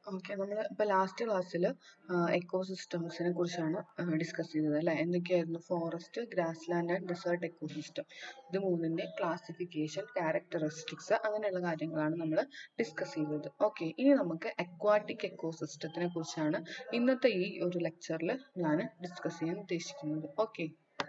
Okay നമ്മൾ ഇപ്പോൾ last ക്ലാസ്സിൽ എക്കോസിസ്റ്റംസിനെ കുറിച്ചാണ് ഡിസ്കസ് ചെയ്തത് അല്ലേ എന്തൊക്കെയായിരുന്നു forest grass land and desert ecosystem ഇത് മൂന്നിൻ്റെ ക്ലാസിഫിക്കേഷൻ ക്യാരക്ടറിസ്റ്റിക്സ് അങ്ങനെയുള്ള കാര്യങ്ങളാണ് നമ്മൾ ഡിസ്കസ് ചെയ്തത് ഓക്കെ ഇനി നമുക്ക് അക്വാട്ടിക് എക്കോസിസ്റ്റത്തിനെ കുറിച്ചാണ് ഇന്നത്തെ ഈ ഒരു ലെക്ചറിൽ ഞാൻ ഡിസ്കസ് ചെയ്യാൻ ഉദ്ദേശിക്കുന്നത് ഓക്കെ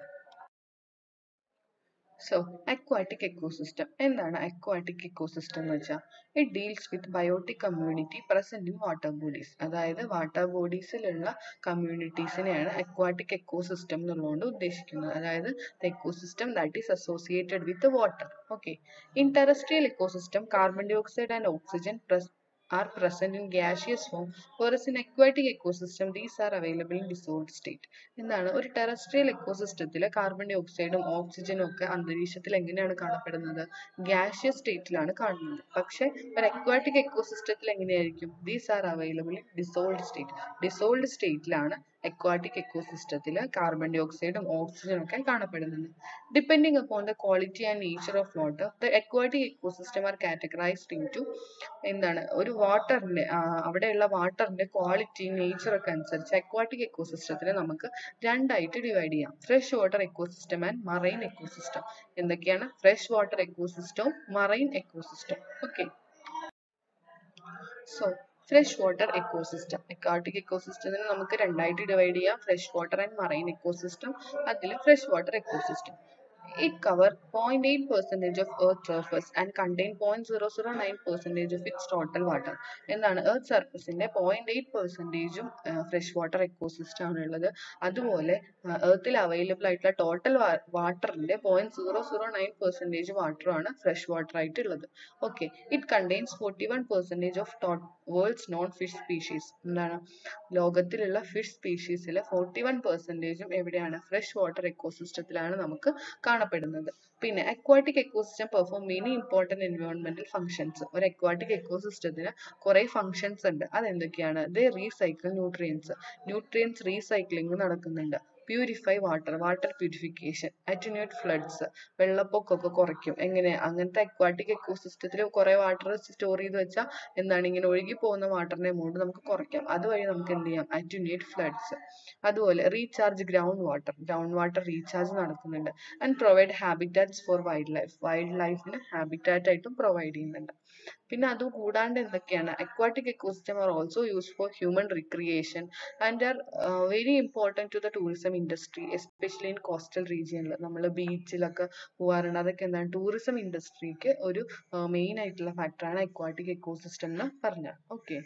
സോ അക്വാട്ടിക് എക്കോസിസ്റ്റം എന്താണ് അക്വാട്ടിക് എക്കോസിസ്റ്റം എന്ന് വെച്ചാൽ it deals with biotic community present in water bodies അതായത് വാട്ടർ ബോഡീസിലുള്ള കമ്മ്യൂണിറ്റീസിനെയാണ് അക്വാട്ടിക് എക്കോസിസ്റ്റം എന്നുള്ളതുകൊണ്ട് ഉദ്ദേശിക്കുന്നത് അതായത് the ecosystem that is associated with water okay in terrestrial ecosystem carbon dioxide and oxygen are present in gaseous form whereas in aquatic ecosystem these are available in dissolved state എന്താണ് ഒരു terrestrial എക്കോസിസ്റ്റത്തിൽ carbon ഡൈ ഓക്സൈഡും ഓക്സിജനും ഒക്കെ അന്തരീക്ഷത്തിൽ എങ്ങനെയാണ് കാണപ്പെടുന്നത് ഗ്യാഷ്യസ് സ്റ്റേറ്റിലാണ് കാണുന്നത് പക്ഷെ ഒരു അക്വാട്ടിക് എക്കോസിസ്റ്റത്തിൽ എങ്ങനെയായിരിക്കും these are available in dissolved state dissolved സ്റ്റേറ്റിലാണ് aquatic എക്കോസിസ്റ്റത്തിൽ കാർബൺ ഡൈ ഓക്സൈഡും ഓക്സിജനും ഒക്കെ കാണപ്പെടുന്നത് depending upon the quality and nature of water the aquatic ecosystem are categorised into എന്താണ് ഒരു വാട്ടറിന്റെ അവിടെയുള്ള വാട്ടറിന്റെ ക്വാളിറ്റി നേച്ചർ ഒക്കെ അനുസരിച്ച് aquatic എക്കോസിസ്റ്റത്തിനെ നമുക്ക് രണ്ടായിട്ട് ഡിവൈഡ് ചെയ്യാം fresh water ecosystem and marine ecosystem എന്തൊക്കെയാണ് ഫ്രഷ് വാട്ടർ എക്കോസിസ്റ്റവും marine ecosystem okay so fresh water ecosystem aquatic എക്കോസിസ്റ്റത്തിനെ നമുക്ക് രണ്ടായിട്ട് ഡിവൈഡ് ചെയ്യാം fresh water and marine ecosystem അതിൽ fresh water ecosystem It cover 0.8 percentage of Earth surface and contain 0.009 percentage of its total water. എന്താണ് earth സർഫസിന്റെ point eight പെർസെൻറ്റേജും fresh water ecosystem ആണ് ഉള്ളത് അതുപോലെ എർത്തിൽ അവൈലബിൾ ആയിട്ടുള്ള ടോട്ടൽ വാട്ടറിന്റെ point zero zero nine percentage വാട്ടറുമാണ് ഫ്രഷ് വാട്ടർ ആയിട്ട് ഉള്ളത് okay it contains forty one percentage of world's known fish species എന്താണ് ലോകത്തിലുള്ള ഫിഷ് സ്പീഷീസിൽ ഫോർട്ടി വൺ പെർസെൻറ്റേജും എവിടെയാണ് ഫ്രഷ് വാട്ടർ എക്കോസിസ്റ്റത്തിലാണ് നമുക്ക് കാണപ്പെടുന്നത് പിന്നെ aquatic ecosystem perform many important എൻവയോൺമെന്റൽ ഫങ്ഷൻസ് ഒരു അക്വാട്ടിക് എക്കോസിസ്റ്റത്തിന് കുറേ ഫങ്ഷൻസ് ഉണ്ട് അതെന്തൊക്കെയാണ് ദേ റീസൈക്കിൾ ന്യൂട്രിയൻസ് ന്യൂട്രിയൻസ് റീസൈക്ലിംഗ് നടക്കുന്നുണ്ട് purify water water purification attenuate floods വെള്ളപ്പൊക്കമൊക്കെ കുറയ്ക്കും എങ്ങനെ അങ്ങനത്തെ അക്വാട്ടിക് എക്കോസിസ്റ്റത്തിൽ കുറേ വാട്ടർ സ്റ്റോർ ചെയ്ത് വെച്ചാൽ എന്താണ് ഇങ്ങനെ ഒഴുകി പോകുന്ന വാട്ടറിന്റെ എമൗണ്ട് നമുക്ക് കുറയ്ക്കാം അതുവഴി നമുക്ക് എന്ത് ചെയ്യാം അറ്റുനേറ്റ് ഫ്ലഡ്സ് അതുപോലെ recharge ground water ground water recharge നടക്കുന്നുണ്ട് and provide habitats for wildlife wild ലൈഫിന് ഹാബിറ്റാറ്റ് ആയിട്ടും പ്രൊവൈഡ് ചെയ്യുന്നുണ്ട് പിന്നെ അത് കൂടാണ്ട് എന്തൊക്കെയാണ് aquatic ecosystem are also use for human recreation and are very important to the tourism industry especially in coastal റീജിയനിൽ നമ്മൾ ബീച്ചിലൊക്കെ പോകാറുണ്ട് അതൊക്കെ എന്താണ് ടൂറിസം ഇൻഡസ്ട്രിക്ക് ഒരു മെയിൻ ആയിട്ടുള്ള ഫാക്ടറാണ് അക്വാട്ടിക് എക്കോസിസ്റ്റം എന്ന് പറഞ്ഞാൽ ഓക്കെ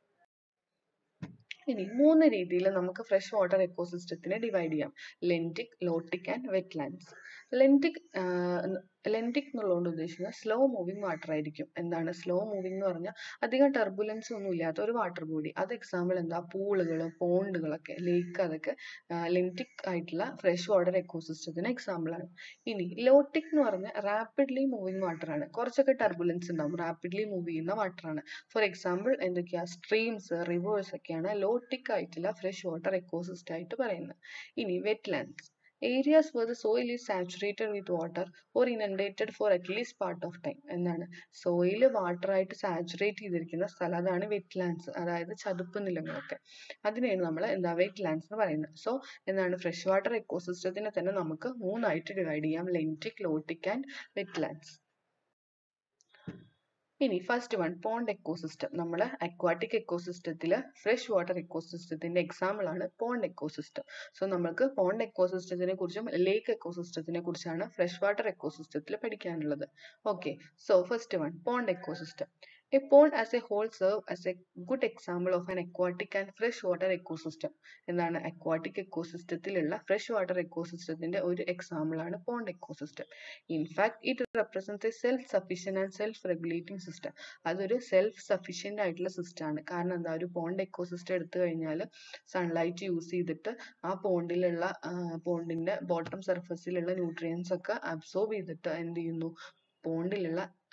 ഇനി മൂന്ന് രീതിയിൽ നമുക്ക് ഫ്രഷ് വാട്ടർ എക്കോസിസ്റ്റത്തിനെ ഡിവൈഡ് ചെയ്യാം ലെൻറ്റിക് ലോട്ടിക് ആൻഡ് വെറ്റ്ലാൻഡ്സ് ലെൻറ്റിക് ലെൻറ്റിക് എന്നുള്ളതുകൊണ്ട് ഉദ്ദേശിക്കുന്നത് സ്ലോ മൂവിങ് വാട്ടർ ആയിരിക്കും എന്താണ് സ്ലോ മൂവിങ് എന്ന് പറഞ്ഞാൽ അധികം ടർബുലൻസ് ഒന്നും ഇല്ലാത്ത ഒരു വാട്ടർ ബോഡി അത് എക്സാമ്പിൾ എന്താ പൂളുകൾ പോണ്ടുകളൊക്കെ ലേക്ക് അതൊക്കെ ലെൻറ്റിക് ആയിട്ടുള്ള ഫ്രഷ് വാട്ടർ എക്കോസിസ്റ്റത്തിന് എക്സാമ്പിൾ ആണ് ഇനി ലോട്ടിക് എന്ന് പറഞ്ഞാൽ റാപ്പിഡ്ലി മൂവിങ് വാട്ടർ ആണ് കുറച്ചൊക്കെ ടർബുലൻസ് ഉണ്ടാവും റാപ്പിഡ്ലി മൂവ് ചെയ്യുന്ന വാട്ടർ ആണ് ഫോർ എക്സാമ്പിൾ എന്തൊക്കെയാ സ്ട്രീംസ് റിവേഴ്സ് ഒക്കെയാണ് ലോട്ടിക് ആയിട്ടുള്ള ഫ്രഷ് വാട്ടർ എക്കോസിസ്റ്റം ആയിട്ട് പറയുന്നത് ഇനി wetlands areas where the soil is saturated with water or inundated for at least part of time എന്താണ് സോയിൽ വാട്ടർ ആയിട്ട് സാച്ചുറേറ്റ് ചെയ്തിരിക്കുന്ന സ്ഥലം അതാണ് വെറ്റ്ലാൻഡ്സ് അതായത് ചതുപ്പ് നിലങ്ങളൊക്കെ അതിനെയാണ് നമ്മൾ എന്താ വെറ്റ്ലാൻഡ്സ് എന്ന് പറയുന്നത് സോ എന്താണ് ഫ്രഷ് വാട്ടർ എക്കോസിസ്റ്റത്തിനെ തന്നെ നമുക്ക് മൂന്നായിട്ട് ഡിവൈഡ് ചെയ്യാം ലെൻറ്റിക് ലോട്ടിക് ആൻഡ് വെറ്റ്ലാൻഡ്സ് ഇനി ഫസ്റ്റ് വൺ പോണ്ട് എക്കോസിസ്റ്റം നമ്മൾ അക്വാട്ടിക് എക്കോസിസ്റ്റത്തിൽ ഫ്രഷ് വാട്ടർ എക്കോസിസ്റ്റത്തിന്റെ എക്സാമ്പിൾ ആണ് പോണ്ട് എക്കോസിസ്റ്റം സോ നമുക്ക് പോണ്ട് എക്കോസിസ്റ്റത്തിനെ കുറിച്ചും ലേക്ക് എക്കോസിസ്റ്റത്തിനെ കുറിച്ചാണ് ഫ്രഷ് വാട്ടർ എക്കോസിസ്റ്റത്തിൽ പഠിക്കാനുള്ളത് okay so first one pond ecosystem A pond as a whole serve as a good example of an aquatic and freshwater ecosystem. എന്താണ് അക്വാട്ടിക് എക്കോസിസ്റ്റത്തിലുള്ള ഫ്രഷ് വാട്ടർ എക്കോസിസ്റ്റത്തിന്റെ ഒരു എക്സാമ്പിൾ ആണ് pond ecosystem in fact it represent a self sufficient and self regulating system അതൊരു self sufficient ആയിട്ടുള്ള system ആണ് കാരണം എന്താ ഒരു പോണ്ട് എക്കോസിസ്റ്റം എടുത്തു കഴിഞ്ഞാൽ സൺലൈറ്റ് യൂസ് ചെയ്തിട്ട് ആ പോണ്ടിലുള്ള പോണ്ടിന്റെ ബോട്ടം സർഫസിലുള്ള ന്യൂട്രിയൻസ് ഒക്കെ അബ്സോർബ് ചെയ്തിട്ട് എന്ത് ചെയ്യുന്നു പോണ്ടിലുള്ള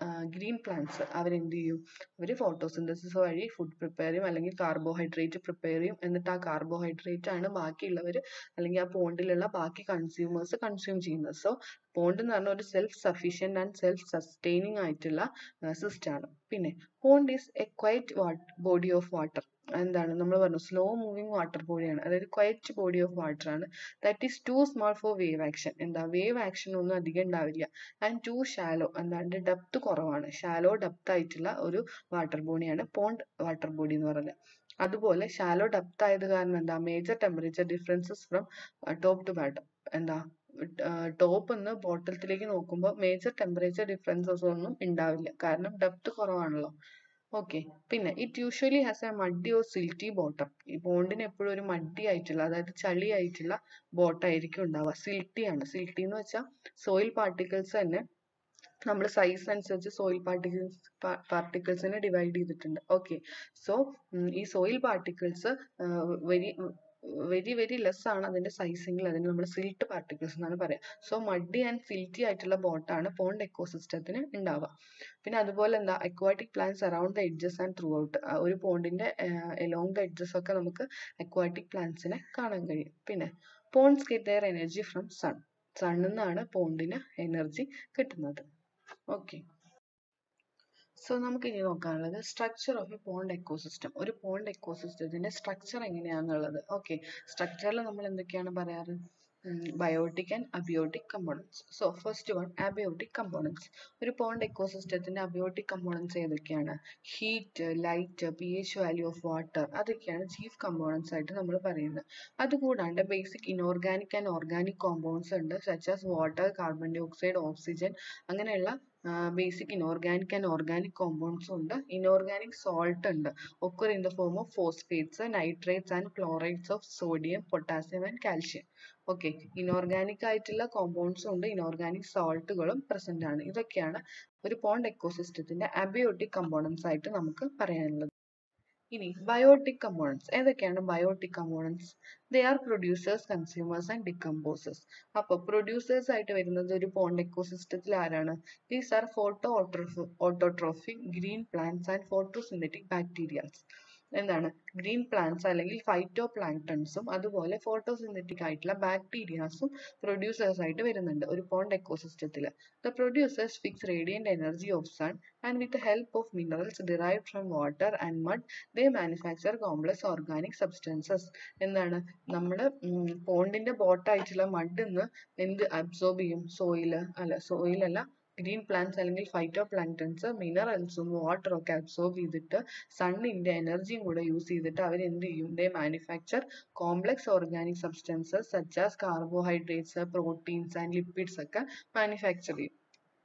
ഗ്രീൻ പ്ലാന്റ്സ് അവരെന്ത് ചെയ്യും അവർ ഫോട്ടോസിന്തസിസ് വഴി ഫുഡ് പ്രിപ്പയർ ചെയ്യും അല്ലെങ്കിൽ കാർബോഹൈഡ്രേറ്റ് പ്രിപ്പയർ ചെയ്യും എന്നിട്ട് ആ കാർബോഹൈഡ്രേറ്റ് ആണ് ബാക്കിയുള്ളവർ അല്ലെങ്കിൽ ആ പോണ്ടിലുള്ള ബാക്കി കൺസ്യൂമേഴ്സ് കൺസ്യൂം ചെയ്യുന്നത് സോ പോണ്ട് എന്ന് പറഞ്ഞ ഒരു self sufficient and self sustaining ആയിട്ടുള്ള സിസ്റ്റം ആണ് പിന്നെ pond is a quiet body of water എന്താണ് നമ്മൾ പറഞ്ഞു സ്ലോ മൂവിങ് വാട്ടർ ബോഡിയാണ് അതായത് ക്വൈറ്റ് ബോഡി ഓഫ് വാട്ടർ ആണ് that is too small for wave action എന്താ വേവ് ആക്ഷൻ ഒന്നും അധികം ഉണ്ടാവില്ല ആൻഡ് ടു ഷാലോ എന്താണ്ട് ഡെപ്ത് കുറവാണ് ഷാലോ ഡെപ്ത് ആയിട്ടുള്ള ഒരു വാട്ടർ ബോഡിയാണ് പോണ്ട് വാട്ടർ ബോഡി എന്ന് പറയുന്നത് അതുപോലെ ഷാലോ ഡെപ്ത് ആയത് കാരണം എന്താ major temperature differences from top to bottom എന്താ ടോപ്പ് നിന്ന് ബോട്ടത്തിലേക്ക് നോക്കുമ്പോൾ മേജർ ടെമ്പറേച്ചർ ഡിഫറൻസസ് ഒന്നും ഉണ്ടാവില്ല കാരണം ഡെപ്ത് കുറവാണല്ലോ ഓക്കെ പിന്നെ it usually has a muddy or silty bottom ഈ ബോണ്ടിന് എപ്പോഴും ഒരു മഡി ആയിട്ടുള്ള അതായത് ചളി ആയിട്ടുള്ള ബോട്ടായിരിക്കും ഉണ്ടാവുക സിൽറ്റി ആണ് സിൽറ്റി എന്ന് വെച്ചാൽ സോയിൽ പാർട്ടിക്കിൾസ് തന്നെ നമ്മൾ സൈസ് അനുസരിച്ച് സോയിൽ പാർട്ടിക്കിൾസ് പാർട്ടിക്കിൾസിനെ ഡിവൈഡ് ചെയ്തിട്ടുണ്ട് ഓക്കെ സോ ഈ soil particles very very very less ആണ് അതിന്റെ സൈസിങ്ങിൽ അതിന് നമ്മൾ സിൽട്ട് പാർട്ടിക്കിൾസ് എന്നാണ് പറയുക സോ മഡി ആൻഡ് സിൽറ്റി ആയിട്ടുള്ള ബോട്ടാണ് പോണ്ട് എക്കോസിസ്റ്റത്തിന് ഉണ്ടാവുക പിന്നെ അതുപോലെ എന്താ aquatic plants around the edges and throughout ഒരു പോണ്ടിന്റെ എലോങ് ദ എഡ്ജസ് ഒക്കെ നമുക്ക് അക്വാറ്റിക് പ്ലാന്റ്സിനെ കാണാൻ കഴിയും പിന്നെ ponds get their energy from sun സണ്ണിൽ നിന്നാണ് പോണ്ടിന് എനർജി കിട്ടുന്നത് ഓക്കെ സോ നമുക്ക് ഇനി നോക്കാനുള്ളത് structure of a pond ecosystem ഒരു പോണ്ട് എക്കോസിസ്റ്റത്തിന്റെ സ്ട്രക്ചർ എങ്ങനെയാണെന്നുള്ളത് ഓക്കെ സ്ട്രക്ചറിൽ നമ്മൾ എന്തൊക്കെയാണ് പറയാറ് biotic and abiotic components so first one abiotic components ഒരു പോണ്ട് എക്കോസിസ്റ്റത്തിന്റെ അബിയോട്ടിക് കമ്പോണൻസ് ഏതൊക്കെയാണ് heat light p H value of water അതൊക്കെയാണ് ചീഫ് കമ്പോണൻസ് ആയിട്ട് നമ്മൾ പറയുന്നത് അതുകൂടാണ്ട് basic inorganic and organic compounds ഉണ്ട് such as water carbon dioxide oxygen അങ്ങനെയുള്ള ബേസിക് ഇനോർഗാനിക് ആൻഡ് ഓർഗാനിക് കോമ്പൗണ്ട്സും ഉണ്ട് ഇനോർഗാനിക് സോൾട്ട് ഉണ്ട് occur in the form of phosphates nitrates and chlorides of sodium potassium and calcium okay inorganic ആയിട്ടുള്ള കോമ്പൗണ്ട്സും ഉണ്ട് inorganic സോൾട്ടുകളും present ആണ് ഇതൊക്കെയാണ് ഒരു പോണ്ട് എക്കോസിസ്റ്റത്തിന്റെ അബിയോട്ടിക് കമ്പോണൻസ് ആയിട്ട് നമുക്ക് പറയാനുള്ളത് ഇനി ബയോട്ടിക് കമ്പോണൻസ് ഏതൊക്കെയാണ് biotic components they are producers consumers and decomposers അപ്പോൾ പ്രൊഡ്യൂസേഴ്സ് ആയിട്ട് വരുന്നത് ഒരു പോണ്ട് എക്കോസിസ്റ്റത്തിൽ ആരാണ് these are photo autotrophy autotrophic green plants and photosynthetic bacterias എന്താണ് ഗ്രീൻ പ്ലാന്റ്സ് അല്ലെങ്കിൽ ഫൈറ്റോ പ്ലാങ്ക്ടൺസും അതുപോലെ ഫോട്ടോസിന്തറ്റിക് ആയിട്ടുള്ള ബാക്ടീരിയാസും പ്രൊഡ്യൂസേഴ്സ് ആയിട്ട് വരുന്നുണ്ട് ഒരു പോണ്ട് എക്കോസിസ്റ്റത്തിൽ the producers fix radiant energy of sun and with help of minerals derived from water and mud they manufacture complex organic substances എന്താണ് നമ്മൾ പോണ്ടിന്റെ ബോട്ടായിട്ടുള്ള മഡിൽ നിന്ന് എന്ത് അബ്സോർബ് ചെയ്യും സോയില് അല്ല സോയിലല്ല ഗ്രീൻ പ്ലാന്റ്സ് അല്ലെങ്കിൽ ഫൈറ്റോ പ്ലാങ്ക്ടൺസ് മിനറൽസും വാട്ടറും ഒക്കെ അബ്സോർബ് ചെയ്തിട്ട് സണ്ണിന്റെ എനർജിയും കൂടെ യൂസ് ചെയ്തിട്ട് അവർ എന്ത് ചെയ്യും they manufacture complex organic substances such as carbohydrates proteins and lipids ഒക്കെ മാനുഫാക്ചർ ചെയ്യും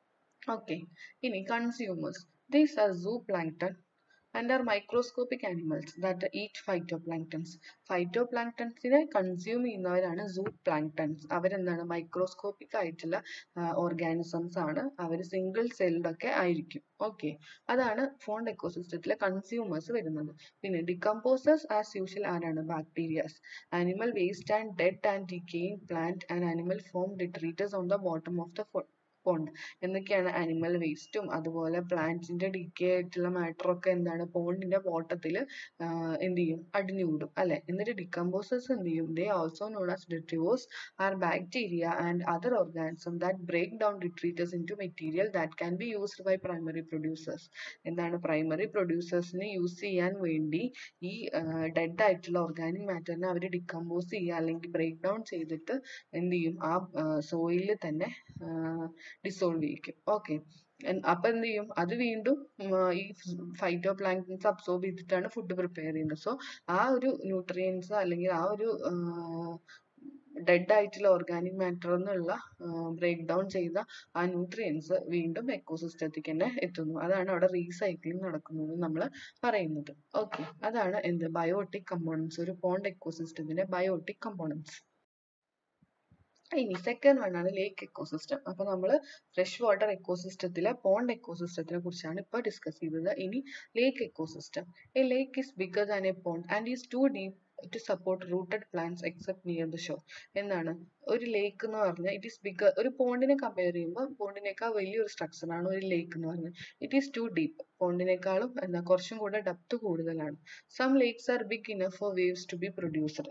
ഓക്കെ ഇനി consumers these are zooplankton and are microscopic animals that eat phytoplanktons. ഫൈറ്റോപ്ലാങ്ക്ടൺസിനെ കൺസ്യൂം ചെയ്യുന്നവരാണ് സൂ പ്ലാങ്ക്ടൺസ് അവരെന്താണ് മൈക്രോസ്കോപ്പിക് ആയിട്ടുള്ള ഓർഗാനിസംസ് ആണ് അവർ സിംഗിൾ സെൽഡ് ഒക്കെ ആയിരിക്കും ഓക്കെ അതാണ് ഫോണ്ട് എക്കോസിസ്റ്റത്തിലെ കൺസ്യൂമേഴ്സ് വരുന്നത് പിന്നെ ഡികമ്പോസേഴ്സ് ആസ് യൂഷ്വൽ ആരാണ് bacterias animal waste and dead and decaying plant and animal form detritus on the bottom of the pond എന്തൊക്കെയാണ് ആനിമൽ വേസ്റ്റും അതുപോലെ പ്ലാന്റ്സിന്റെ ഡിക്കേ ആയിട്ടുള്ള മാറ്റർ ഒക്കെ എന്താണ് പോണ്ടിന്റെ ബോട്ടത്തിൽ എന്ത് ചെയ്യും അടിഞ്ഞുകൂടും അല്ലെ എന്നിട്ട് ഡിക്കമ്പോസേഴ്സ് എന്ത് ചെയ്യും they also known as detritivores are bacteria and other organism that break down detritus into material that can be used by primary producers എന്താണ് പ്രൈമറി പ്രൊഡ്യൂസേഴ്സിന് യൂസ് ചെയ്യാൻ വേണ്ടി ഈ ഡെഡ് ആയിട്ടുള്ള ഓർഗാനിക് മാറ്ററിനെ അവർ ഡിക്കമ്പോസ് ചെയ്യുക അല്ലെങ്കിൽ ബ്രേക്ക് ഡൗൺ ചെയ്തിട്ട് എന്ത് ചെയ്യും ആ സോയിലിൽ തന്നെ ഡിസോൾവ് ചെയ്യിക്കും ഓക്കെ അപ്പൊ എന്ത് ചെയ്യും അത് വീണ്ടും ഈ ഫൈറ്റോ പ്ലാങ്ക്ടൻസ് അബ്സോർബ് ചെയ്തിട്ടാണ് ഫുഡ് പ്രിപ്പയർ ചെയ്യുന്നത് സോ ആ ഒരു ന്യൂട്രിയൻസ് അല്ലെങ്കിൽ ആ ഒരു ഡെഡ് ആയിട്ടുള്ള ഓർഗാനിക് മാറ്റർ എന്നുള്ള ബ്രേക്ക് ഡൗൺ ചെയ്ത ആ ന്യൂട്രിയൻസ് വീണ്ടും എക്കോസിസ്റ്റത്തിലേക്ക് തന്നെ എത്തുന്നു അതാണ് അവിടെ റീസൈക്ലിംഗ് നടക്കുന്നത് നമ്മൾ പറയുന്നത് ഓക്കെ അതാണ് എന്ത് ബയോട്ടിക് കമ്പോണൻസ് ഒരു പോണ്ട് എക്കോസിസ്റ്റത്തിന്റെ ബയോട്ടിക് കമ്പോണൻസ് ഇനി സെക്കൻഡ് വൺ ആണ് ലേക്ക് എക്കോസിസ്റ്റം അപ്പൊ നമ്മൾ ഫ്രഷ് വാട്ടർ എക്കോസിസ്റ്റത്തിലെ പോണ്ട് എക്കോസിസ്റ്റത്തിനെ കുറിച്ചാണ് ഇപ്പോൾ ഡിസ്കസ് ചെയ്തത് ഇനി lake ecosystem a lake is bigger than a pond and is too deep to support rooted plants except near the shore എന്താണ് ഒരു ലേക്ക് എന്ന് പറഞ്ഞാൽ ഇറ്റ് ഈസ് ബിഗർ ഒരു പോണ്ടിനെ കമ്പയർ ചെയ്യുമ്പോൾ പോണ്ടിനേക്കാൾ വലിയൊരു structure ആണ് ഒരു ലേക്ക് എന്ന് പറഞ്ഞാൽ ഇറ്റ് ഈസ് ടു ഡീപ്പ് പോണ്ടിനേക്കാളും എന്താ കുറച്ചും കൂടെ ഡെപ്ത് കൂടുതലാണ് some lakes are big enough for waves to be produced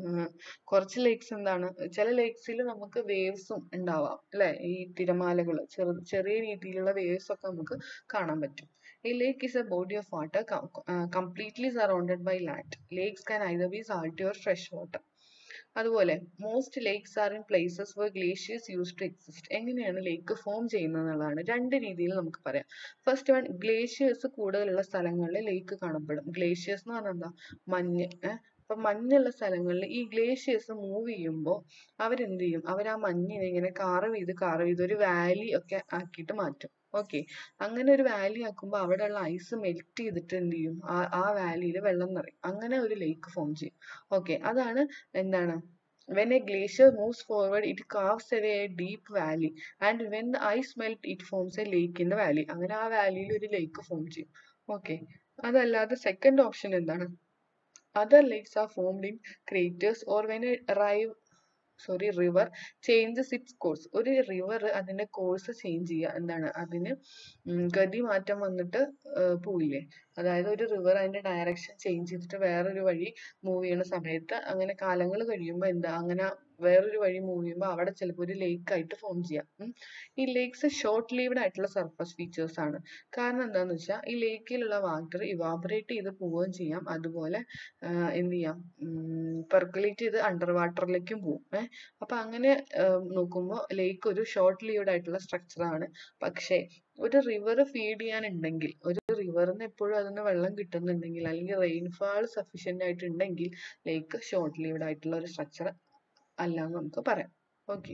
കുറച്ച് ലേക്സ് എന്താണ് ചില ലേക്സിൽ നമുക്ക് വേവ്സും ഉണ്ടാവാം അല്ലെ ഈ തിരമാലകൾ ചെറു ചെറിയ രീതിയിലുള്ള വേവ്സ് ഒക്കെ നമുക്ക് കാണാൻ പറ്റും A lake is a body of water com uh, completely surrounded by land. Lakes can either be salty or fresh water. അതുപോലെ most lakes are in places where glaciers used to exist എങ്ങനെയാണ് lake form ചെയ്യുന്നത് എന്നുള്ളതാണ് രണ്ട് രീതിയിൽ നമുക്ക് പറയാം first one glaciers കൂടുതലുള്ള സ്ഥലങ്ങളിൽ ലേക്ക് കാണപ്പെടും ഗ്ലേഷ്യേഴ്സ് എന്ന് പറഞ്ഞാൽ എന്താ മഞ്ഞ് ഏഹ് അപ്പൊ മഞ്ഞുള്ള സ്ഥലങ്ങളിൽ ഈ ഗ്ലേഷ്യേഴ്സ് മൂവ് ചെയ്യുമ്പോൾ അവരെന്ത് ചെയ്യും അവർ ആ മഞ്ഞിനെ ഇങ്ങനെ കാർവ് ചെയ്ത് കാർവ് ചെയ്ത് ഒരു വാലി ഒക്കെ ആക്കിയിട്ട് മാറ്റും ഓക്കെ അങ്ങനെ ഒരു വാലി ആക്കുമ്പോൾ അവിടെയുള്ള ഐസ് മെൽറ്റ് ചെയ്തിട്ട് എന്ത് ചെയ്യും ആ ആ വാലിയിൽ വെള്ളം നിറയും അങ്ങനെ ഒരു ലേക്ക് ഫോം ചെയ്യും ഓക്കെ അതാണ് എന്താണ് when a glacier moves forward it carves away a deep valley and when the ice melt it forms a lake in the valley അങ്ങനെ ആ വാലിയിൽ ഒരു ലേക്ക് ഫോം ചെയ്യും ഓക്കെ അതല്ലാതെ സെക്കൻഡ് ഓപ്ഷൻ എന്താണ് other lakes are formed in craters or when a rive sorry river changes its course ഒരു river അതിന്റെ course change ചെയ്യുക എന്താണ് അതിന് ഉം ഗതി മാറ്റം വന്നിട്ട് ഏർ പോവില്ലേ അതായത് ഒരു റിവർ അതിന്റെ ഡയറക്ഷൻ ചേഞ്ച് ചെയ്തിട്ട് വേറൊരു വഴി മൂവ് ചെയ്യുന്ന സമയത്ത് അങ്ങനെ കാലങ്ങൾ കഴിയുമ്പോൾ എന്താ അങ്ങനെ വേറൊരു വഴി മൂവ് ചെയ്യുമ്പോൾ അവിടെ ചിലപ്പോൾ ഒരു ലേക്ക് ആയിട്ട് ഫോം ചെയ്യാം ഉം. ഈ ലേക്സ് ഷോർട്ട് ലീവ്ഡ് ആയിട്ടുള്ള സർഫസ് ഫീച്ചേഴ്സ് ആണ് കാരണം എന്താന്ന് വെച്ചാൽ ഈ ലേക്കിലുള്ള വാട്ടർ ഇവാപറേറ്റ് ചെയ്ത് പോവുകയും ചെയ്യാം അതുപോലെ ആഹ് എന്ത് ചെയ്യാം പെർക്കുലേറ്റ് ചെയ്ത് അണ്ടർ വാട്ടറിലേക്കും പോകും ഏഹ് അപ്പൊ അങ്ങനെ നോക്കുമ്പോൾ ലേക്ക് ഒരു ഷോർട്ട് ലീവ്ഡ് ആയിട്ടുള്ള സ്ട്രക്ചർ ആണ് പക്ഷേ ഒരു റിവർ ഫീഡ് ചെയ്യാനുണ്ടെങ്കിൽ ഒരു റിവറിന് എപ്പോഴും അതിന് വെള്ളം കിട്ടുന്നുണ്ടെങ്കിൽ അല്ലെങ്കിൽ റെയിൻഫാൾ സഫീഷ്യന്റ് ആയിട്ടുണ്ടെങ്കിൽ ലേക്ക് ഷോർട്ട് ലീവ്ഡ് ആയിട്ടുള്ള ഒരു സ്ട്രക്ചർ അല്ല എന്ന് നമുക്ക് പറയാം ഓക്കെ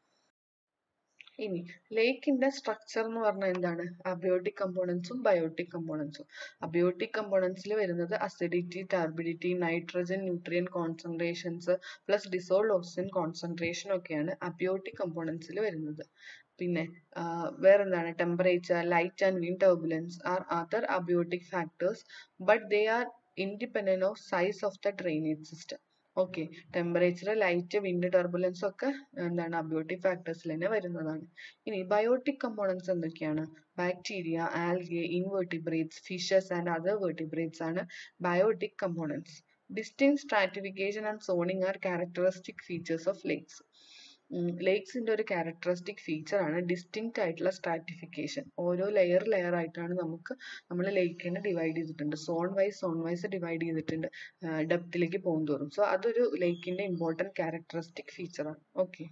ഇനി ലേക്കിന്റെ സ്ട്രക്ചർ എന്ന് പറഞ്ഞാൽ എന്താണ് അബയോട്ടിക് കമ്പോണൻസും ബയോട്ടിക് കമ്പോണൻസും അബയോട്ടിക് കമ്പോണൻസിൽ വരുന്നത് acidity turbidity nitrogen nutrient concentrations plus dissolved oxygen concentration ഒക്കെയാണ് അബയോട്ടിക് കമ്പോണൻസിൽ വരുന്നത് പിന്നെ വേറെന്താണ് temperature light and wind turbulence are other abiotic factors but they are independent of size of the drainage system okay temperature light wind turbulence ഒക്കെ എന്താണ് abiotic ഫാക്ടേഴ്സിൽ തന്നെ വരുന്നതാണ് ഇനി ബയോട്ടിക് കമ്പോണൻസ് എന്തൊക്കെയാണ് bacteria algae invertebrates fishes and other vertebrates ആണ് biotic components distinct stratification and zoning are characteristic features of lakes ലേക്സിന്റെ ഒരു ക്യാരക്ടറിസ്റ്റിക് ഫീച്ചർ ആണ് ഡിസ്റ്റിങ്ക്റ്റ് ആയിട്ടുള്ള സ്ട്രാറ്റിഫിക്കേഷൻ ഓരോ ലെയർ ലെയർ ആയിട്ടാണ് നമുക്ക് നമ്മൾ ലേക്കിനെ ഡിവൈഡ് ചെയ്തിട്ടുണ്ട് zone wise zone wise divide ചെയ്തിട്ടുണ്ട് ഡെപ്തിലേക്ക് പോകും തോറും സോ അതൊരു ലേക്കിന്റെ ഇമ്പോർട്ടൻറ്റ് ക്യാരക്ടറിസ്റ്റിക് ഫീച്ചർ ആണ് ഓക്കെ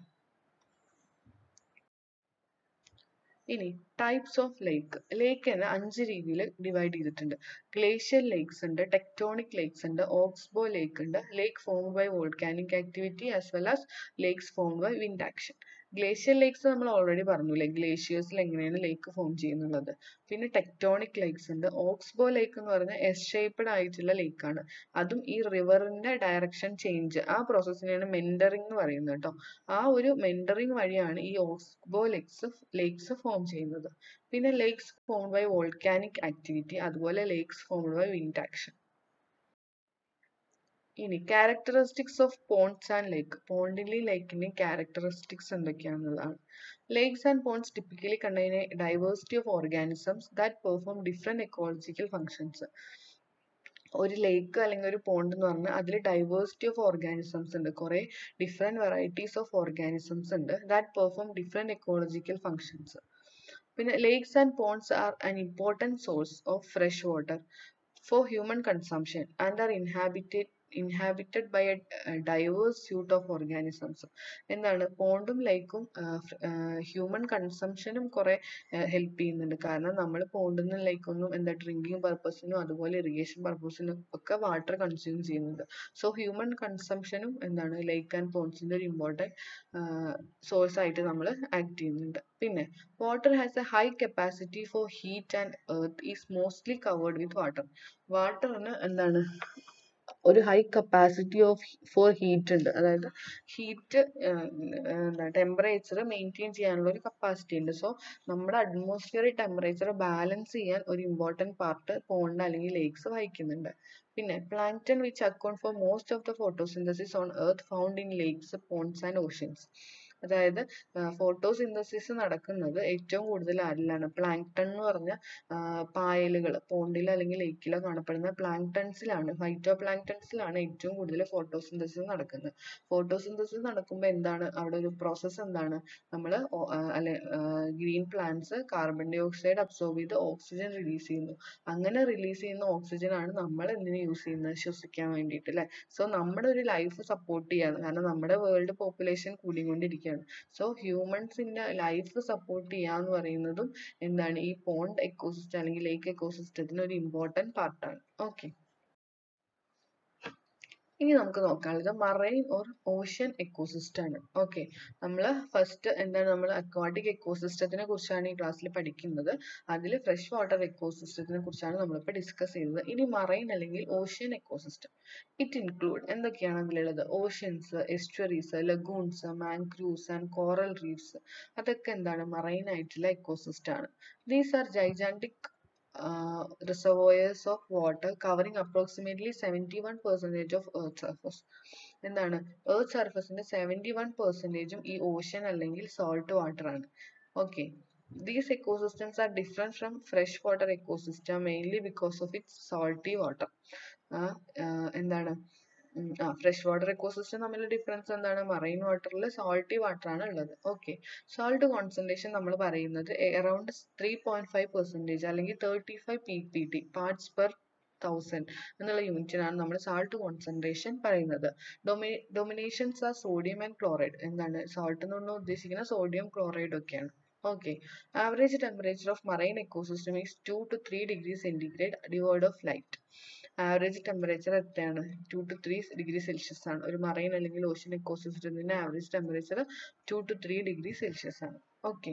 ഇനി ടൈപ്സ് ഓഫ് ലേക്ക് ലേക്ക് തന്നെ അഞ്ച് രീതിയിൽ ഡിവൈഡ് ചെയ്തിട്ടുണ്ട് ഗ്ലേഷ്യൽ ലേക്സ് ഉണ്ട് ടെക്ടോണിക് ലേക്സ് ഉണ്ട് ഓക്സ്ബോ ലേക്ക് ഉണ്ട് lake formed by volcanic activity as well as lakes formed by wind action glacial lakes നമ്മൾ ഓൾറെഡി പറഞ്ഞു അല്ലേ ഗ്ലേഷ്യേഴ്സിൽ എങ്ങനെയാണ് ലേക്ക് ഫോം ചെയ്യുന്നുള്ളത് പിന്നെ ടെക്ടോണിക് ലേക്സ് ഉണ്ട് ഓക്സ്ബോ ലേക്ക് എന്ന് പറഞ്ഞാൽ എസ് ഷേപ്ഡ് ആയിട്ടുള്ള ലേക്ക് ആണ് അതും ഈ റിവറിന്റെ ഡയറക്ഷൻ ചേഞ്ച് ആ പ്രോസസ്സിനെയാണ് മെൻഡറിംഗ് എന്ന് പറയുന്നത് കേട്ടോ ആ ഒരു മെൻഡറിംഗ് വഴിയാണ് ഈ ഓക്സ്ബോ ലേക്സ് ലേക്സ് ഫോം ചെയ്യുന്നത് പിന്നെ lakes formed by volcanic activity അതുപോലെ lakes formed by wind action ഇനി characteristics of ponds and lake പോണ്ടിലെയും ലേക്കിന്റെയും ക്യാരക്ടറിസ്റ്റിക്സ് എന്തൊക്കെയാണെന്നുള്ളതാണ് lakes and ponds typically contain a diversity of organisms that perform different ecological functions ഒരു ലേക്ക് അല്ലെങ്കിൽ ഒരു പോണ്ട് എന്ന് പറഞ്ഞാൽ അതിൽ ഡൈവേഴ്സിറ്റി ഓഫ് ഓർഗാനിസംസ് ഉണ്ട് കുറെ ഡിഫറെന്റ് വെറൈറ്റീസ് ഓഫ് ഓർഗാനിസംസ് ഉണ്ട് that perform different ecological functions പിന്നെ lakes and ponds are an important source of fresh water for human consumption and are inhabited inhabited by a diverse suite of organisms എന്താണ് പോണ്ടും ലേക്കും human കൺസംഷനും കുറെ help ചെയ്യുന്നുണ്ട് കാരണം നമ്മൾ പോണ്ടിൽ നിന്ന് ലേക്കൊന്നും എന്താ ഡ്രിങ്കിങ് പർപ്പസിനും അതുപോലെ ഇറിഗേഷൻ പർപ്പസിനും ഒക്കെ വാട്ടർ കൺസ്യൂം ചെയ്യുന്നുണ്ട് സോ ഹ്യൂമൻ കൺസംഷനും എന്താണ് ലേക്ക് ആൻഡ് പോണ്ട്സിന്റെ ഒരു ഇമ്പോർട്ടൻറ്റ് സോഴ്സ് ആയിട്ട് നമ്മൾ ആക്ട് ചെയ്യുന്നുണ്ട് പിന്നെ water has a high capacity for heat and earth is mostly covered with water വാട്ടറിന് എന്താണ് ഒരു high capacity of for heat ഉണ്ട് അതായത് ഹീറ്റ് എന്താ ടെമ്പറേച്ചർ മെയിൻറ്റെയിൻ ചെയ്യാനുള്ള ഒരു കപ്പാസിറ്റി ഉണ്ട് സോ നമ്മുടെ അറ്റ്മോസ്ഫിയറിക് ടെമ്പറേച്ചർ ബാലൻസ് ചെയ്യാൻ ഒരു ഇമ്പോർട്ടൻറ്റ് പാർട്ട് പോണ്ട് അല്ലെങ്കിൽ ലേക്സ് വഹിക്കുന്നുണ്ട് പിന്നെ plankton which account for most of the photosynthesis on earth found in lakes ponds and oceans അതായത് ഫോട്ടോസിന്തസിസ് നടക്കുന്നത് ഏറ്റവും കൂടുതൽ ആരിലാണ് പ്ലാങ്ക്ടൺ എന്ന് പറഞ്ഞ പായലുകൾ പോണ്ടിലോ അല്ലെങ്കിൽ ലേക്കിലോ കാണപ്പെടുന്ന പ്ലാങ്ക്ടൺസിലാണ് ഫൈറ്റോ പ്ലാങ്ക്ടൺസിലാണ് ഏറ്റവും കൂടുതൽ ഫോട്ടോസിന്തസിസ് നടക്കുന്നത് ഫോട്ടോസിന്തസിസ് നടക്കുമ്പോൾ എന്താണ് അവിടെ ഒരു പ്രോസസ്സ് എന്താണ് നമ്മൾ അല്ലെ green plants carbon dioxide absorb ചെയ്ത് ഓക്സിജൻ റിലീസ് ചെയ്യുന്നു അങ്ങനെ റിലീസ് ചെയ്യുന്ന ഓക്സിജൻ ആണ് നമ്മൾ എന്തിനു യൂസ് ചെയ്യുന്നത് ശ്വസിക്കാൻ വേണ്ടിയിട്ട് അല്ലെ സോ നമ്മുടെ ഒരു ലൈഫ് സപ്പോർട്ട് ചെയ്യാൻ കാരണം നമ്മുടെ വേൾഡ് പോപ്പുലേഷൻ കൂടിക്കൊണ്ടിരിക്കുകയാണ് സോ ഹ്യൂമൻസിന്റെ ലൈഫ് സപ്പോർട്ട് ചെയ്യാന്ന് പറയുന്നതും എന്താണ് ഈ പോണ്ട് എക്കോസിസ്റ്റം അല്ലെങ്കിൽ ലേക്ക് എക്കോസിസ്റ്റത്തിന് ഒരു ഇമ്പോർട്ടൻറ്റ് പാർട്ടാണ് ഓക്കെ ഇനി നമുക്ക് നോക്കാനുള്ളത് മറൈൻ ഓർ ഓഷ്യൻ എക്കോസിസ്റ്റം ആണ് ഓക്കെ നമ്മൾ ഫസ്റ്റ് എന്താണ് നമ്മൾ അക്വാട്ടിക് എക്കോസിസ്റ്റത്തിനെ കുറിച്ചാണ് ഈ ക്ലാസ്സിൽ പഠിക്കുന്നത് അതിൽ ഫ്രഷ് വാട്ടർ എക്കോസിസ്റ്റത്തിനെ കുറിച്ചാണ് നമ്മളിപ്പോൾ ഡിസ്കസ് ചെയ്തത് ഇനി മറൈൻ അല്ലെങ്കിൽ ഓഷ്യൻ എക്കോസിസ്റ്റം ഇറ്റ് ഇൻക്ലൂഡ് എന്തൊക്കെയാണ് അതിലുള്ളത് oceans estuaries lagoons mangroves and coral reefs അതൊക്കെ എന്താണ് മറൈൻ ആയിട്ടുള്ള എക്കോസിസ്റ്റം ആണ് these are gigantic uh, reservoirs of water covering approximately 71 percentage of earth surface എന്താണ് earth surfaceന്റെ 71 പെർസെൻറ്റേജും ഈ ഓഷ്യൻ അല്ലെങ്കിൽ സോൾട്ട് വാട്ടർ ആണ് okay These ecosystems are different from freshwater ecosystem mainly because of its salty water. Ah ah എന്താണ് ഉം ആ fresh water ecosystem തമ്മിലുള്ള ഡിഫറൻസ് എന്താണ് മറൈൻ വാട്ടറിൽ സോൾട്ടി വാട്ടർ ആണ് ഉള്ളത് ഓക്കെ സോൾട്ട് കോൺസെൻട്രേഷൻ നമ്മൾ പറയുന്നത് around three point five percentage അല്ലെങ്കിൽ thirty five P P T parts per thousand എന്നുള്ള യൂണിറ്റിനാണ് നമ്മൾ സാൾട്ട് കോൺസെൻട്രേഷൻ പറയുന്നത് ഡൊമി dominations are sodium and chloride എന്താണ് സാൾട്ട് എന്ന് പറഞ്ഞാൽ ഉദ്ദേശിക്കുന്നത് സോഡിയം ക്ലോറൈഡ് ഒക്കെയാണ് okay average temperature of marine ecosystem is two to three degree centigrade divide of light average temperature എത്രയാണ് two to three degree Celsius ആണ് ഒരു മറൈൻ അല്ലെങ്കിൽ ocean എക്കോസിസ്റ്റത്തിന്റെ average temperature two to three degree Celsius ആണ് okay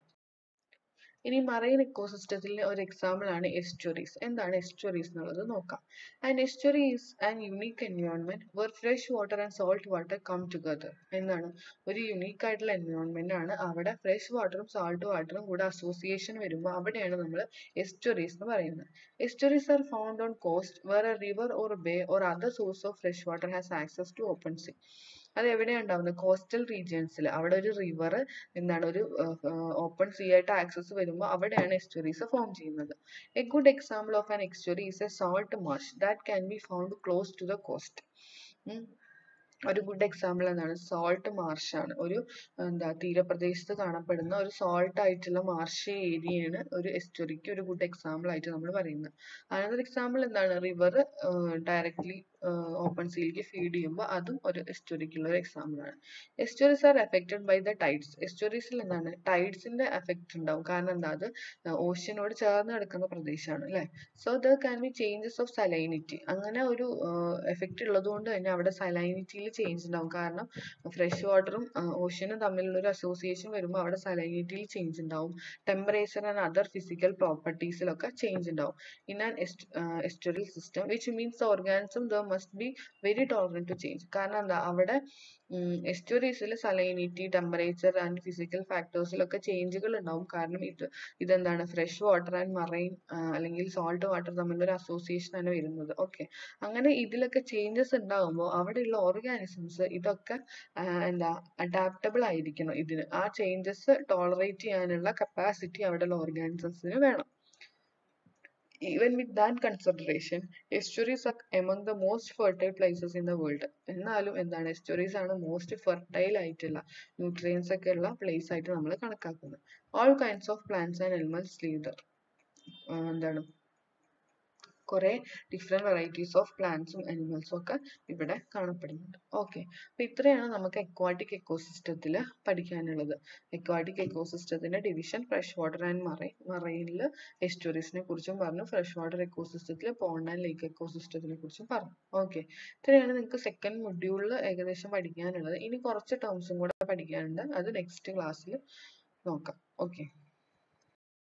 ഇനി marine എക്കോസിസ്റ്റത്തിലെ ഒരു example ആണ് എസ്റ്റുറീസ് എന്താണ് എസ്റ്റുറീസ് എന്നുള്ളത് നോക്കാം and estuary is an unique environment where fresh water and salt water come together എന്താണ് ഒരു യുണീക്ക് ആയിട്ടുള്ള എൻവയോൺമെന്റ് ആണ് അവിടെ ഫ്രഷ് വാട്ടറും സോൾട്ട് വാട്ടറും കൂടെ അസോസിയേഷൻ വരുമ്പോൾ അവിടെയാണ് നമ്മൾ എസ്റ്റുറീസ് എന്ന് പറയുന്നത് estuaries are found on coast where a river or bay or other source of fresh water has access to open sea അത് എവിടെയാണ് ഉണ്ടാവുന്നത് കോസ്റ്റൽ റീജിയൻസിൽ അവിടെ ഒരു റിവർ എന്താണ് ഒരു ഓപ്പൺ സീ ആയിട്ട് ആക്സസ് വരുമ്പോൾ അവിടെയാണ് എസ്റ്റുറീസ് ഫോം ചെയ്യുന്നത് a good example of an estuary is a salt marsh that can be found close to the coast ഒരു ഗുഡ് എക്സാമ്പിൾ എന്താണ് സോൾട്ട് മാർഷാണ് ഒരു എന്താ തീരപ്രദേശത്ത് കാണപ്പെടുന്ന ഒരു സോൾട്ട് ആയിട്ടുള്ള മാർഷ് ഏരിയയാണ് ഒരു എസ്റ്റുറിക്ക് ഒരു ഗുഡ് എക്സാമ്പിൾ ആയിട്ട് നമ്മൾ പറയുന്നത് അനദർ എക്സാമ്പിൾ എന്താണ് റിവർ ഡയറക്ട്ലി ഓപ്പൺ സീയിലേക്ക് ഫീഡ് ചെയ്യുമ്പോൾ അതും ഒരു എസ്റ്റുറിക്കുള്ള ഒരു എക്സാമ്പിൾ ആണ് estuaries are affected by the tides എസ്റ്റുറീസിൽ എന്താണ് ടൈഡ്സിന്റെ എഫക്റ്റ് ഉണ്ടാവും കാരണം എന്താ അത് ഓഷ്യനോട് ചേർന്ന് കിടക്കുന്ന പ്രദേശമാണ് അല്ലേ so there can be changes of salinity അങ്ങനെ ഒരു എഫക്റ്റ് ഉള്ളത് കൊണ്ട് തന്നെ അവിടെ സലൈനിറ്റിയിൽ ചേഞ്ച് ഉണ്ടാവും കാരണം ഫ്രഷ് വാട്ടറും ഓഷ്യനും തമ്മിലുള്ള ഒരു അസോസിയേഷൻ വരുമ്പോൾ അവിടെ സലൈനിറ്റിയിൽ ചേഞ്ച് ഉണ്ടാവും ടെമ്പറേച്ചർ ആൻഡ് അതർ ഫിസിക്കൽ പ്രോപ്പർട്ടീസിലൊക്കെ ചേഞ്ച് ഉണ്ടാവും in an estuarine system which means the organism the must be very tolerant to change കാരണം എന്താ അവിടെ എസ്റ്റുറീസിൽ സലൈനിറ്റി ടെമ്പറേച്ചർ ആൻഡ് ഫിസിക്കൽ ഫാക്ടേഴ്സിലൊക്കെ ചേഞ്ചുകൾ ഉണ്ടാവും കാരണം ഇത് ഇതെന്താണ് ഫ്രഷ് വാട്ടർ ആൻഡ് മറൈൻ അല്ലെങ്കിൽ സോൾട്ട് വാട്ടർ തമ്മിലുള്ള ഒരു അസോസിയേഷൻ ആണ് വരുന്നത് ഓക്കെ അങ്ങനെ ഇതിലൊക്കെ ചേഞ്ചസ് ഉണ്ടാകുമ്പോൾ അവിടെയുള്ള ഓർഗാനിസംസ് ഇതൊക്കെ എന്താ അഡാപ്റ്റബിൾ ആയിരിക്കണം ഇതിന് ആ ചേഞ്ചസ് ടോളറേറ്റ് ചെയ്യാനുള്ള കപ്പാസിറ്റി അവിടെയുള്ള ഓർഗാനിസംസിന് വേണം even with that consideration estuaries are among the most fertile places in the world എന്നാലും എന്താണ് estuaries ആണ് most fertile ആയിട്ടുള്ള nutrients ഒക്കെ ഉള്ള place ആയിട്ട് നമ്മൾ കണക്കാക്കുന്നത് all kinds of plants and animals live there എന്താണ് കുറെ ഡിഫറെൻറ്റ് വെറൈറ്റീസ് ഓഫ് പ്ലാന്റ്സും അനിമൽസും ഒക്കെ ഇവിടെ കാണപ്പെടുന്നുണ്ട് ഓക്കെ അപ്പൊ ഇത്രയാണ് നമുക്ക് എക്വാട്ടിക് എക്കോസിസ്റ്റത്തിൽ പഠിക്കാനുള്ളത് എക്വാട്ടിക് എക്കോസിസ്റ്റത്തിന്റെ division fresh water and marine മറൈനിൽ എസ്റ്റുറീസിനെ കുറിച്ചും പറഞ്ഞു ഫ്രഷ് വാട്ടർ എക്കോസിസ്റ്റത്തിൽ പോണ്ട് ആൻഡ് ലേക്ക് എക്കോസിസ്റ്റത്തിനെ കുറിച്ചും പറഞ്ഞു ഓക്കെ ഇത്രയാണ് നിങ്ങൾക്ക് സെക്കൻഡ് മൊഡ്യൂളിൽ ഏകദേശം പഠിക്കാനുള്ളത് ഇനി കുറച്ച് ടേംസും കൂടെ പഠിക്കാനുണ്ട് അത് നെക്സ്റ്റ് ക്ലാസ്സിൽ നോക്കാം ഓക്കെ